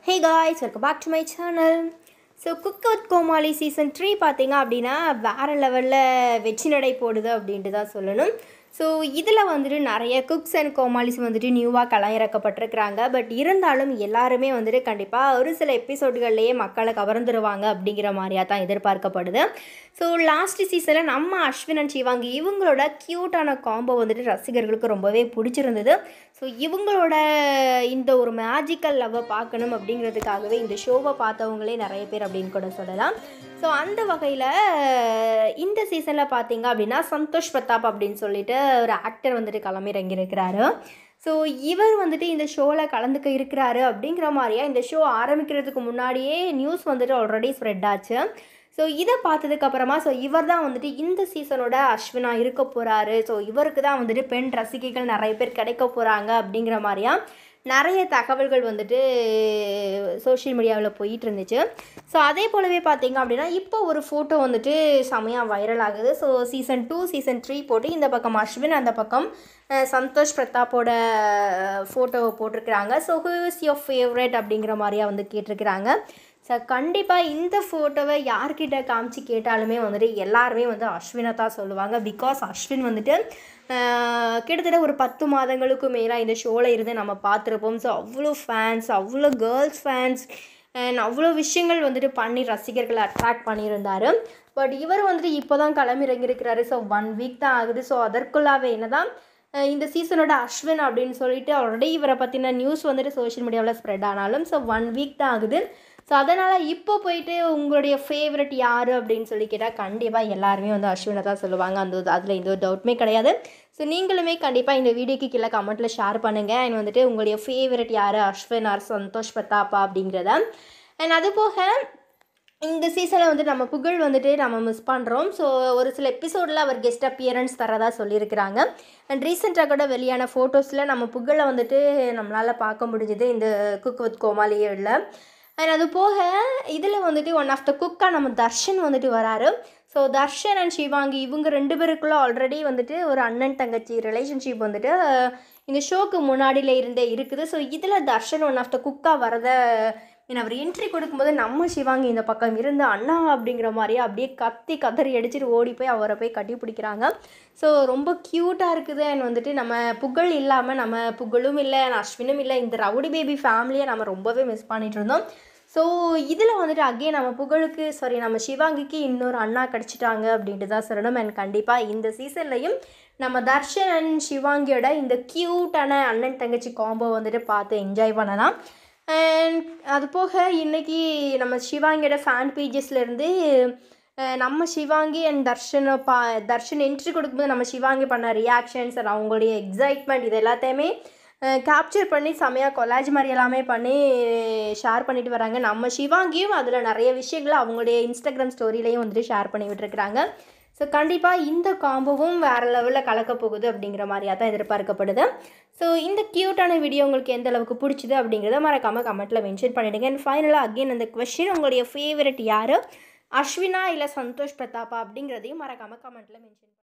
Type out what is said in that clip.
hey guys welcome back to my channel so cook with Komali season three பார்த்தீங்க அப்படின்னா வேறு லெவலில் வெற்றி நடை போடுது அப்படின்ட்டு தான் சொல்லணும் ஸோ இதில் வந்துட்டு நிறைய குக்ஸ் அண்ட் கோமாளிஸ் வந்துட்டு நியூவாக களமிறக்கப்பட்டிருக்கிறாங்க பட் இருந்தாலும் எல்லாருமே வந்துட்டு கண்டிப்பாக ஒரு சில எபிசோடுகள்லேயே மக்களை கவர்ந்துருவாங்க அப்படிங்கிற மாதிரியாக தான் எதிர்பார்க்கப்படுது ஸோ லாஸ்ட் சீசனில் நம்ம அஸ்வின் அண்ட் சிவாங்கி இவங்களோட க்யூட்டான காம்போ வந்துட்டு ரசிகர்களுக்கு ரொம்பவே பிடிச்சிருந்தது ஸோ இவங்களோட இந்த ஒரு மேஜிக்கல் லவ்வை பார்க்கணும் அப்படிங்கிறதுக்காகவே இந்த ஷோவை பார்த்தவங்களே நிறைய பேர் அப்படின்னு கூட சொல்லலாம் ஸோ அந்த வகையில் இந்த சீசனில் பார்த்தீங்க அப்படின்னா சந்தோஷ் பிரதாப் அப்படின்னு சொல்லிட்டு ஒரு ஆக்டர் வந்துட்டு களமிறங்கியிருக்கிறாரு ஸோ இவர் வந்துட்டு இந்த ஷோவில் கலந்துக்க இருக்கிறாரு அப்படிங்கிற மாதிரியா இந்த ஷோ ஆரம்பிக்கிறதுக்கு முன்னாடியே நியூஸ் வந்துட்டு ஆல்ரெடி ஸ்ப்ரெட் ஆச்சு ஸோ இதை பார்த்ததுக்கப்புறமா ஸோ இவர் தான் வந்துட்டு இந்த சீசனோட அஸ்வினா இருக்க போகிறாரு ஸோ இவருக்கு தான் வந்துட்டு பெண் ரசிகைகள் நிறைய பேர் கிடைக்க போகிறாங்க அப்படிங்கிற மாதிரியா நிறைய தகவல்கள் வந்துட்டு சோஷியல் மீடியாவில் போயிட்டு இருந்துச்சு ஸோ அதே போலவே பார்த்தீங்க அப்படின்னா இப்போ ஒரு ஃபோட்டோ வந்துட்டு செமையாக வைரல் ஆகுது so season two season three போட்டு இந்த பக்கம் அஸ்வின் அந்த பக்கம் அஹ், சந்தோஷ் பிரதாப்போட ஃபோட்டோவை போட்டிருக்கிறாங்க so who is your favourite அப்படிங்கிற மாதிரியா வந்து கேட்டிருக்கிறாங்க ஸோ கண்டிப்பாக இந்த ஃபோட்டோவை யார்கிட்ட காமிச்சு கேட்டாலுமே வந்துட்டு எல்லாருமே வந்து அஸ்வினை தான் சொல்லுவாங்க பிகாஸ் அஸ்வின் வந்துட்டு ஆஹ், கிட்டத்தட்ட ஒரு பத்து மாதங்களுக்கு மேலாக இந்த ஷோவில் இருந்து நம்ம பார்த்துருப்போம் ஸோ அவ்வளோ ஃபேன்ஸ் அவ்வளோ கேர்ள்ஸ் ஃபேன்ஸ் அண்ட் அவ்வளோ விஷயங்கள் வந்துட்டு பண்ணி ரசிகர்களை அட்ராக்ட் பண்ணியிருந்தாரு பட் இவர் வந்துட்டு இப்போ தான் கிளம்பிறங்கியிருக்கிறாரு ஸோ ஒன் வீக் தான் ஆகுது ஸோ அதற்குள்ளாவே என்னதான் அஹ் இந்த சீசனோட அஸ்வின் அப்படின்னு சொல்லிட்டு ஆல்ரெடி இவரை பற்றின நியூஸ் வந்துட்டு சோஷியல் மீடியாவில் ஸ்ப்ரெட் ஆனாலும் ஸோ ஒன் வீக் தான் ஆகுது ஸோ அதனால் இப்போ போயிட்டு உங்களுடைய ஃபேவரட் யார் அப்படின்னு சொல்லி கேட்டால் கண்டிப்பாக எல்லாருமே வந்து அஸ்வினை தான் சொல்லுவாங்க அந்த அதில் எந்த ஒரு டவுட்டுமே கிடையாது ஸோ நீங்களுமே கண்டிப்பாக இந்த வீடியோக்கு கீழே கமெண்ட்டில் ஷேர் பண்ணுங்கள் அண்ட் வந்துட்டு உங்களுடைய ஃபேவரட் யார் அஸ்வின் ஆர் சந்தோஷ் பிரதாப்பா அப்படிங்கிறத அண்ட் அது போக இந்த சீசனில் வந்து நம்ம புகழ் வந்துட்டு நம்ம மிஸ் பண்ணுறோம் ஸோ ஒரு சில எபிசோடில் அவர் கெஸ்ட் அப்பியரன்ஸ் தரதா சொல்லியிருக்கிறாங்க அண்ட் ரீசெண்டாக கூட வெளியான ஃபோட்டோஸில் நம்ம புகழை வந்துட்டு நம்மளால் பார்க்க முடிஞ்சுது இந்த குக் வித் கோமாளியில் அண்ட் அது போக இதில் வந்துட்டு ஒன் ஆஃப் த குக்காக நம்ம தர்ஷன் வந்துட்டு வராரு ஸோ தர்ஷன் அண்ட் சிவாங்கி இவங்க ரெண்டு பேருக்குள்ள ஆல்ரெடி வந்துட்டு ஒரு அண்ணன் தங்கச்சி ரிலேஷன்ஷிப் வந்துட்டு அஹ், இந்த ஷோக்கு முன்னாடியில் இருந்தே இருக்குது ஸோ இதில் தர்ஷன் ஒன் ஆஃப் த குக்காக வரதை ஏன்னா அவர் என்ட்ரி கொடுக்கும்போது நம்ம சிவாங்கி இந்த பக்கம் இருந்து அண்ணா அப்படிங்கிற மாதிரியே அப்படியே கத்தி கதறி அடிச்சுட்டு ஓடி போய் அவரை போய் கட்டி பிடிக்கிறாங்க ஸோ ரொம்ப க்யூட்டாக இருக்குது அண்ட் வந்துட்டு நம்ம புகழ் இல்லாமல் நம்ம புகழும் இல்லை and அஸ்வினும் இல்லை இந்த ரவுடி பேபி ஃபேமிலியை நம்ம ரொம்பவே மிஸ் பண்ணிட்டு இருந்தோம் ஸோ இதில் வந்துட்டு அகே நம்ம புகழுக்கு சாரி நம்ம சிவாங்கிக்கு இன்னொரு அண்ணா கிடச்சிட்டாங்க அப்படின்ட்டு தான் சொல்லணும் அண்ட் கண்டிப்பாக இந்த சீசன்லையும் நம்ம தர்ஷன் அண்ட் சிவாங்கியோட இந்த க்யூட்டான அண்ணன் தங்கச்சி காம்போ வந்துட்டு பார்த்து என்ஜாய் பண்ணலாம் அண்ட் அது போக இன்றைக்கி நம்ம சிவாங்கியோட ஃபேன் பேஜஸ்லேருந்து நம்ம சிவாங்கி அண்ட் தர்ஷனை பா தர்ஷன் என்ட்ரி கொடுக்கும்போது நம்ம சிவாங்கி பண்ண ரியாக்ஷன்ஸ் அண்ட் அவங்களுடைய எக்ஸைட்மெண்ட் இது எல்லாத்தையுமே கேப்சர் பண்ணி செமையாக கொலாஜ் மாதிரி எல்லாமே பண்ணி ஷேர் பண்ணிட்டு வராங்க நம்ம சிவாங்கியும் அதில் நிறைய விஷயங்களை அவங்களுடைய இன்ஸ்டாகிராம் ஸ்டோரியிலையும் வந்துட்டு ஷேர் பண்ணி விட்டுருக்குறாங்க ஸோ கண்டிப்பாக இந்த காம்போவும் வேறு லெவலில் கலக்க போகுது அப்படிங்கிற மாதிரியாக தான் எதிர்பார்க்கப்படுது ஸோ இந்த க்யூட்டான வீடியோ உங்களுக்கு எந்த அளவுக்கு பிடிச்சிது அப்படிங்கிறத மறக்காமல் கமெண்ட்டில் மென்ஷன் பண்ணிவிடுங்க அண்ட் ஃபைனலாக அகெயின் அந்த கொஷின் உங்களுடைய ஃபேவரட் யார் அஸ்வினா இல்லை சந்தோஷ் பிரதாப்பா அப்படிங்கிறதையும் மறக்காமல் கமெண்ட்டில் மென்ஷன்